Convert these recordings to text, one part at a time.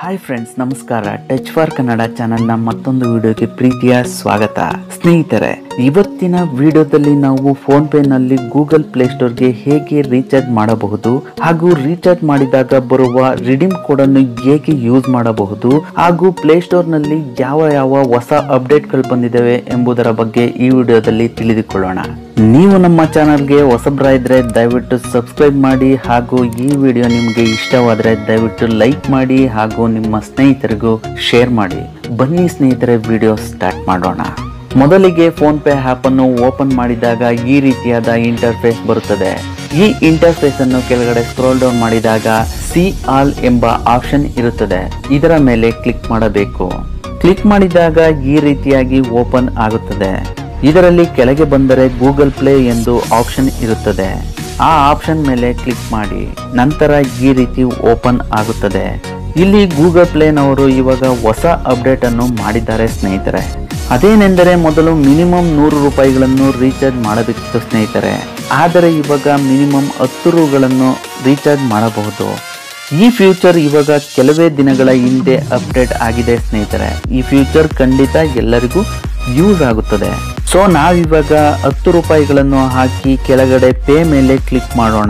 hi friends ನಮಸ್ಕಾರ touch for Kannada ಚಾನೆಲ್ನ ಮತ್ತೊಂದು ವಿಡಿಯೋಗೆ ಪ್ರೀತಿಯ ಸ್ವಾಗತ ಸ್ನೇಹಿತರೆ ಇವತ್ತಿನ ವಿಡಿಯೋದಲ್ಲಿ ನಾವು ಫೋನ್ ಪೇ ನಲ್ಲಿ ಗೂಗಲ್ ಪ್ಲೇಸ್ಟೋರ್ಗೆ ಹೇಗೆ ರೀಚಾರ್ಜ್ ಮಾಡಬಹುದು ಹಾಗೂ ರೀಚಾರ್ಜ್ ಮಾಡಿದಾಗ ಬರುವ ರಿಡೀಮ್ ಕೋಡ್ ಅನ್ನು ಹೇಗೆ ಯೂಸ್ ಮಾಡಬಹುದು ಹಾಗೂ ಪ್ಲೇಸ್ಟೋರ್ ನಲ್ಲಿ ಯಾವ ಯಾವ ಹೊಸ ಅಪ್ಡೇಟ್ ಗಳು ಬಂದಿದ್ದಾವೆ ಎಂಬುದರ ಬಗ್ಗೆ ಈ ವಿಡಿಯೋದಲ್ಲಿ ತಿಳಿದುಕೊಳ್ಳೋಣ ನೀವು ನಮ್ಮ ಚಾನಲ್ಗೆ ಹೊಸಬ್ರ ಇದ್ರೆ ದಯವಿಟ್ಟು ಸಬ್ಸ್ಕ್ರೈಬ್ ಮಾಡಿ ಹಾಗೂ ಈ ವಿಡಿಯೋ ನಿಮಗೆ ಇಷ್ಟವಾದರೆ ದಯವಿಟ್ಟು ಲೈಕ್ ಮಾಡಿ ಹಾಗೂ ನಿಮ್ಮ ಸ್ನೇಹಿತರಿಗೂ ಶೇರ್ ಮಾಡಿ ಬನ್ನಿ ಸ್ನೇಹಿತರೆ ವಿಡಿಯೋ ಸ್ಟಾರ್ಟ್ ಮಾಡೋಣ ಮೊದಲಿಗೆ ಫೋನ್ ಪೇ ಆಪ್ ಅನ್ನು ಓಪನ್ ಮಾಡಿದಾಗ ಈ ರೀತಿಯಾದ ಇಂಟರ್ಫೇಸ್ ಬರುತ್ತದೆ ಈ ಇಂಟರ್ಫೇಸ್ ಅನ್ನು ಕೆಳಗಡೆ ಸ್ಕ್ರೋಲ್ ಡೌನ್ ಮಾಡಿದಾಗ ಸಿ ಆಲ್ ಎಂಬ ಆಪ್ಷನ್ ಇರುತ್ತದೆ ಇದರ ಮೇಲೆ ಕ್ಲಿಕ್ ಮಾಡಬೇಕು ಕ್ಲಿಕ್ ಮಾಡಿದಾಗ ಈ ರೀತಿಯಾಗಿ ಓಪನ್ ಆಗುತ್ತದೆ ಇದರಲ್ಲಿ ಕೆಳಗೆ ಬಂದರೆ ಗೂಗಲ್ ಪ್ಲೇ ಎಂದು ಆಪ್ಷನ್ ಇರುತ್ತದೆ ಆ ಆಪ್ಷನ್ ಮೇಲೆ ಕ್ಲಿಕ್ ಮಾಡಿ ನಂತರ ಈ ರೀತಿ ಓಪನ್ ಆಗುತ್ತದೆ ಇಲ್ಲಿ ಗೂಗಲ್ ಪ್ಲೇನವರು ಇವಾಗ ಹೊಸ ಅಪ್ಡೇಟ್ ಅನ್ನು ಮಾಡಿದ್ದಾರೆ ಸ್ನೇಹಿತರೆ ಅದೇನೆಂದರೆ ಮೊದಲು ಮಿನಿಮಮ್ ನೂರು ರೂಪಾಯಿಗಳನ್ನು ರೀಚಾರ್ಜ್ ಮಾಡಬೇಕಿತ್ತು ಸ್ನೇಹಿತರೆ ಆದರೆ ಇವಾಗ ಮಿನಿಮಮ್ ಹತ್ತು ರೂಗಳನ್ನು ರೀಚಾರ್ಜ್ ಮಾಡಬಹುದು ಈ ಫ್ಯೂಚರ್ ಇವಾಗ ಕೆಲವೇ ದಿನಗಳ ಹಿಂದೆ ಅಪ್ಡೇಟ್ ಆಗಿದೆ ಸ್ನೇಹಿತರೆ ಈ ಫ್ಯೂಚರ್ ಖಂಡಿತ ಎಲ್ಲರಿಗೂ ಯೂಸ್ ಆಗುತ್ತದೆ ಸೊ ನಾವಿವಾಗ ಹತ್ತು ರೂಪಾಯಿಗಳನ್ನು ಹಾಕಿ ಕೆಳಗಡೆ ಪೇ ಮೇಲೆ ಕ್ಲಿಕ್ ಮಾಡೋಣ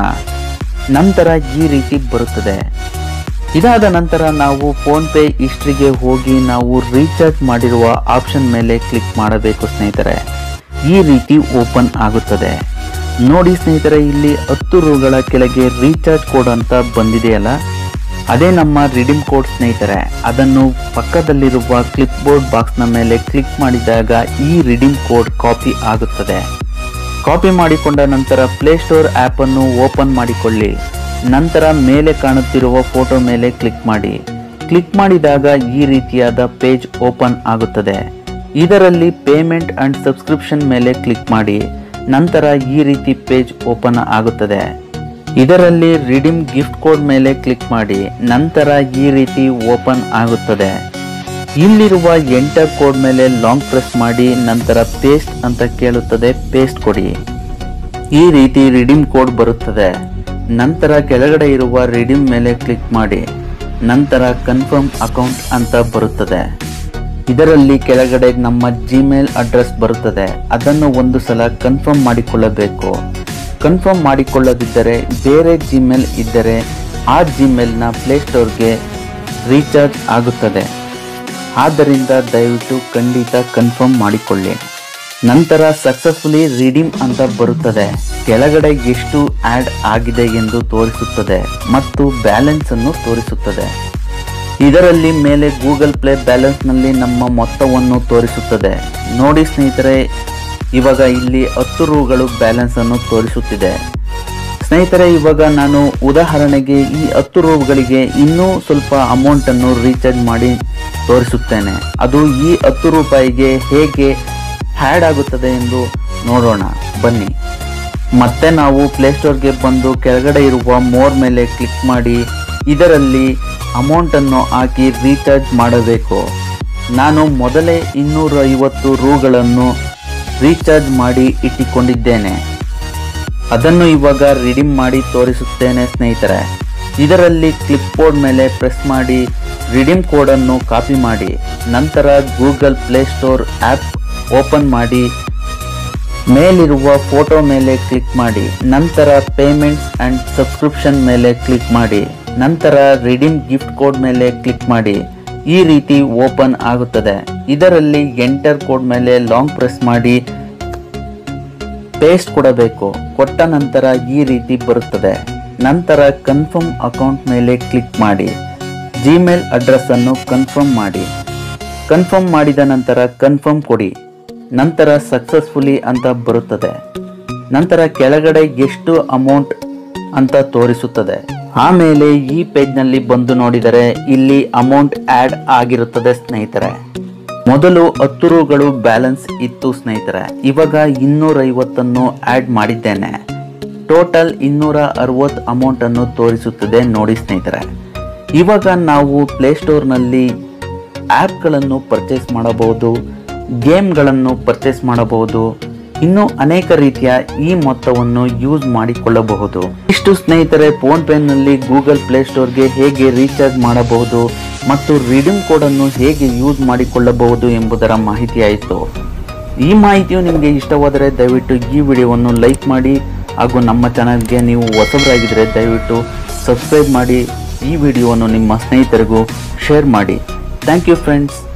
ನಂತರ ಈ ರೀತಿ ಬರುತ್ತದೆ ಇದಾದ ನಂತರ ನಾವು ಫೋನ್ ಪೇ ಹಿಸ್ಟ್ರಿಗೆ ಹೋಗಿ ನಾವು ರೀಚಾರ್ಜ್ ಮಾಡಿರುವ ಆಪ್ಷನ್ ಮೇಲೆ ಕ್ಲಿಕ್ ಮಾಡಬೇಕು ಸ್ನೇಹಿತರೆ ಈ ರೀತಿ ಓಪನ್ ಆಗುತ್ತದೆ ನೋಡಿ ಸ್ನೇಹಿತರೆ ಇಲ್ಲಿ ಹತ್ತು ರೂಗಳ ಕೆಳಗೆ ರೀಚಾರ್ಜ್ ಕೋಡ್ ಅಂತ ಬಂದಿದೆಯಲ್ಲ ಅದೇ ನಮ್ಮ ರಿಡೀಮ್ ಕೋಡ್ ಸ್ನೇಹಿತರೆ ಅದನ್ನು ಪಕ್ಕದಲ್ಲಿರುವ ಕ್ಲಿಪ್ ಬೋರ್ಡ್ ಬಾಕ್ಸ್ನ ಮೇಲೆ ಕ್ಲಿಕ್ ಮಾಡಿದಾಗ ಈ ರಿಡೀಮ್ ಕೋಡ್ ಕಾಪಿ ಆಗುತ್ತದೆ ಕಾಪಿ ಮಾಡಿಕೊಂಡ ನಂತರ ಪ್ಲೇಸ್ಟೋರ್ ಆ್ಯಪ್ ಅನ್ನು ಓಪನ್ ಮಾಡಿಕೊಳ್ಳಿ ನಂತರ ಮೇಲೆ ಕಾಣುತ್ತಿರುವ ಫೋಟೋ ಮೇಲೆ ಕ್ಲಿಕ್ ಮಾಡಿ ಕ್ಲಿಕ್ ಮಾಡಿದಾಗ ಈ ರೀತಿಯಾದ ಪೇಜ್ ಓಪನ್ ಆಗುತ್ತದೆ ಇದರಲ್ಲಿ ಪೇಮೆಂಟ್ ಅಂಡ್ ಸಬ್ಸ್ಕ್ರಿಪ್ಷನ್ ಮೇಲೆ ಕ್ಲಿಕ್ ಮಾಡಿ ನಂತರ ಈ ರೀತಿ ಪೇಜ್ ಓಪನ್ ಆಗುತ್ತದೆ ಇದರಲ್ಲಿ ರಿಡೀಮ್ ಗಿಫ್ಟ್ ಕೋಡ್ ಮೇಲೆ ಕ್ಲಿಕ್ ಮಾಡಿ ನಂತರ ಈ ರೀತಿ ಓಪನ್ ಆಗುತ್ತದೆ ಇಲ್ಲಿರುವ ಎಂಟರ್ ಕೋಡ್ ಮೇಲೆ ಲಾಂಗ್ ಪ್ರೆಸ್ ಮಾಡಿ ನಂತರ ಪೇಸ್ಟ್ ಅಂತ ಕೇಳುತ್ತದೆ ಪೇಸ್ಟ್ ಕೊಡಿ ಈ ರೀತಿ ರಿಡೀಮ್ ಕೋಡ್ ಬರುತ್ತದೆ ನಂತರ ಕೆಳಗಡೆ ಇರುವ ರಿಡೀಮ್ ಮೇಲೆ ಕ್ಲಿಕ್ ಮಾಡಿ ನಂತರ ಕನ್ಫರ್ಮ್ ಅಕೌಂಟ್ ಅಂತ ಬರುತ್ತದೆ ಇದರಲ್ಲಿ ಕೆಳಗಡೆ ನಮ್ಮ ಜಿಮೇಲ್ ಅಡ್ರೆಸ್ ಬರುತ್ತದೆ ಅದನ್ನು ಒಂದು ಸಲ ಕನ್ಫರ್ಮ್ ಮಾಡಿಕೊಳ್ಳಬೇಕು ಕನ್ಫರ್ಮ್ ಮಾಡಿಕೊಳ್ಳದಿದ್ದರೆ ಬೇರೆ ಜಿಮೇಲ್ ಇದ್ದರೆ ಆ ಜಿಮೇಲ್ನ ಪ್ಲೇಸ್ಟೋರ್ಗೆ ರೀಚಾರ್ಜ್ ಆಗುತ್ತದೆ ಆದ್ದರಿಂದ ದಯವಿಟ್ಟು ಖಂಡಿತ ಕನ್ಫರ್ಮ್ ಮಾಡಿಕೊಳ್ಳಿ ನಂತರ ಸಕ್ಸಸ್ಫುಲಿ ರಿಡೀಮ್ ಅಂತ ಬರುತ್ತದೆ ಕೆಳಗಡೆ ಎಷ್ಟು ಆಡ್ ಆಗಿದೆ ಎಂದು ತೋರಿಸುತ್ತದೆ ಮತ್ತು ಬ್ಯಾಲೆನ್ಸ್ ಅನ್ನು ತೋರಿಸುತ್ತದೆ ಇದರಲ್ಲಿ ಮೇಲೆ ಗೂಗಲ್ ಪ್ಲೇ ಬ್ಯಾಲೆನ್ಸ್ನಲ್ಲಿ ನಮ್ಮ ಮೊತ್ತವನ್ನು ತೋರಿಸುತ್ತದೆ ನೋಡಿ ಸ್ನೇಹಿತರೆ ಇವಾಗ ಇಲ್ಲಿ ಹತ್ತು ರೂಗಳು ಬ್ಯಾಲೆನ್ಸ್ ಅನ್ನು ತೋರಿಸುತ್ತಿದೆ ಸ್ನೇಹಿತರೆ ಇವಾಗ ನಾನು ಉದಾಹರಣೆಗೆ ಈ ಹತ್ತು ರೂಗಳಿಗೆ ಇನ್ನೂ ಸ್ವಲ್ಪ ಅಮೌಂಟನ್ನು ರೀಚಾರ್ಜ್ ಮಾಡಿ ತೋರಿಸುತ್ತೇನೆ ಅದು ಈ ಹತ್ತು ರೂಪಾಯಿಗೆ ಹೇಗೆ ಹ್ಯಾಡ್ ಆಗುತ್ತದೆ ಎಂದು ನೋಡೋಣ ಬನ್ನಿ ಮತ್ತೆ ನಾವು ಪ್ಲೇಸ್ಟೋರ್ಗೆ ಬಂದು ಕೆಳಗಡೆ ಇರುವ ಮೋರ್ ಮೇಲೆ ಕ್ಲಿಕ್ ಮಾಡಿ ಇದರಲ್ಲಿ ಅಮೌಂಟನ್ನು ಹಾಕಿ ರೀಚಾರ್ಜ್ ಮಾಡಬೇಕು ನಾನು ಮೊದಲೇ ಇನ್ನೂರ ಐವತ್ತು ರೂಗಳನ್ನು ರೀಚಾರ್ಜ್ ಮಾಡಿ ಇಟ್ಟುಕೊಂಡಿದ್ದೇನೆ ಅದನ್ನು ಇವಾಗ ರಿಡೀಮ್ ಮಾಡಿ ತೋರಿಸುತ್ತೇನೆ ಸ್ನೇಹಿತರೆ ಇದರಲ್ಲಿ ಕ್ಲಿಪ್ ಬೋರ್ಡ್ ಮೇಲೆ ಪ್ರೆಸ್ ಮಾಡಿ ರಿಡೀಮ್ ಕೋಡನ್ನು ಕಾಪಿ ಮಾಡಿ ನಂತರ ಗೂಗಲ್ ಪ್ಲೇಸ್ಟೋರ್ ಆ್ಯಪ್ ಓಪನ್ ಮಾಡಿ ಮೇಲಿರುವ ಫೋಟೋ ಮೇಲೆ ಕ್ಲಿಕ್ ಮಾಡಿ ನಂತರ ಪೇಮೆಂಟ್ಸ್ ಆ್ಯಂಡ್ ಸಬ್ಸ್ಕ್ರಿಪ್ಷನ್ ಮೇಲೆ ಕ್ಲಿಕ್ ಮಾಡಿ ನಂತರ ರಿಡೀಮ್ ಗಿಫ್ಟ್ ಕೋಡ್ ಮೇಲೆ ಕ್ಲಿಕ್ ಮಾಡಿ ಈ ರೀತಿ ಓಪನ್ ಆಗುತ್ತದೆ ಇದರಲ್ಲಿ ಎಂಟರ್ ಕೋಡ್ ಮೇಲೆ ಲಾಂಗ್ ಪ್ರೆಸ್ ಮಾಡಿ ಪೇಸ್ಟ್ ಕೊಡಬೇಕು ಕೊಟ್ಟ ನಂತರ ಈ ರೀತಿ ಬರುತ್ತದೆ ನಂತರ ಕನ್ಫರ್ಮ್ ಅಕೌಂಟ್ ಮೇಲೆ ಕ್ಲಿಕ್ ಮಾಡಿ ಜಿಮೇಲ್ ಅಡ್ರೆಸ್ ಅನ್ನು ಕನ್ಫರ್ಮ್ ಮಾಡಿ ಕನ್ಫರ್ಮ್ ಮಾಡಿದ ನಂತರ ಕನ್ಫರ್ಮ್ ಕೊಡಿ ನಂತರ ಸಕ್ಸಸ್ಫುಲಿ ಅಂತ ಬರುತ್ತದೆ ನಂತರ ಕೆಳಗಡೆ ಎಷ್ಟು ಅಮೌಂಟ್ ಅಂತ ತೋರಿಸುತ್ತದೆ ಆಮೇಲೆ ಈ ಪೇಜ್ನಲ್ಲಿ ಬಂದು ನೋಡಿದರೆ ಇಲ್ಲಿ ಅಮೌಂಟ್ ಆ್ಯಡ್ ಆಗಿರುತ್ತದೆ ಸ್ನೇಹಿತರೆ ಮೊದಲು ಹತ್ತು ರೂಗಳು ಬ್ಯಾಲೆನ್ಸ್ ಇತ್ತು ಸ್ನೇಹಿತರೆ ಇವಾಗ ಇನ್ನೂರ ಐವತ್ತನ್ನು ಆ್ಯಡ್ ಮಾಡಿದ್ದೇನೆ ಟೋಟಲ್ ಇನ್ನೂರ ಅರವತ್ತು ಅಮೌಂಟನ್ನು ತೋರಿಸುತ್ತದೆ ನೋಡಿ ಸ್ನೇಹಿತರೆ ಇವಾಗ ನಾವು ಪ್ಲೇಸ್ಟೋರ್ನಲ್ಲಿ ಆ್ಯಪ್ಗಳನ್ನು ಪರ್ಚೇಸ್ ಮಾಡಬಹುದು ಗೇಮ್ಗಳನ್ನು ಪರ್ಚೇಸ್ ಮಾಡಬಹುದು ಇನ್ನು ಅನೇಕ ರೀತಿಯ ಈ ಮೊತ್ತವನ್ನು ಯೂಸ್ ಮಾಡಿಕೊಳ್ಳಬಹುದು ಇಷ್ಟು ಸ್ನೇಹಿತರೆ ಫೋನ್ ಪೇ ನಲ್ಲಿ ಗೂಗಲ್ ಪ್ಲೇ ಸ್ಟೋರ್ಗೆ ಹೇಗೆ ರೀಚಾರ್ಜ್ ಮಾಡಬಹುದು ಮತ್ತು ರೀಡಿಂಗ್ ಕೋಡನ್ನು ಹೇಗೆ ಯೂಸ್ ಮಾಡಿಕೊಳ್ಳಬಹುದು ಎಂಬುದರ ಮಾಹಿತಿ ಆಯಿತು ಈ ಮಾಹಿತಿಯು ನಿಮಗೆ ಇಷ್ಟವಾದರೆ ದಯವಿಟ್ಟು ಈ ವಿಡಿಯೋವನ್ನು ಲೈಕ್ ಮಾಡಿ ಹಾಗೂ ನಮ್ಮ ಚಾನಲ್ಗೆ ನೀವು ಹೊಸಬರಾಗಿದ್ದರೆ ದಯವಿಟ್ಟು ಸಬ್ಸ್ಕ್ರೈಬ್ ಮಾಡಿ ಈ ವಿಡಿಯೋವನ್ನು ನಿಮ್ಮ ಸ್ನೇಹಿತರಿಗೂ ಶೇರ್ ಮಾಡಿ ಥ್ಯಾಂಕ್ ಯು ಫ್ರೆಂಡ್ಸ್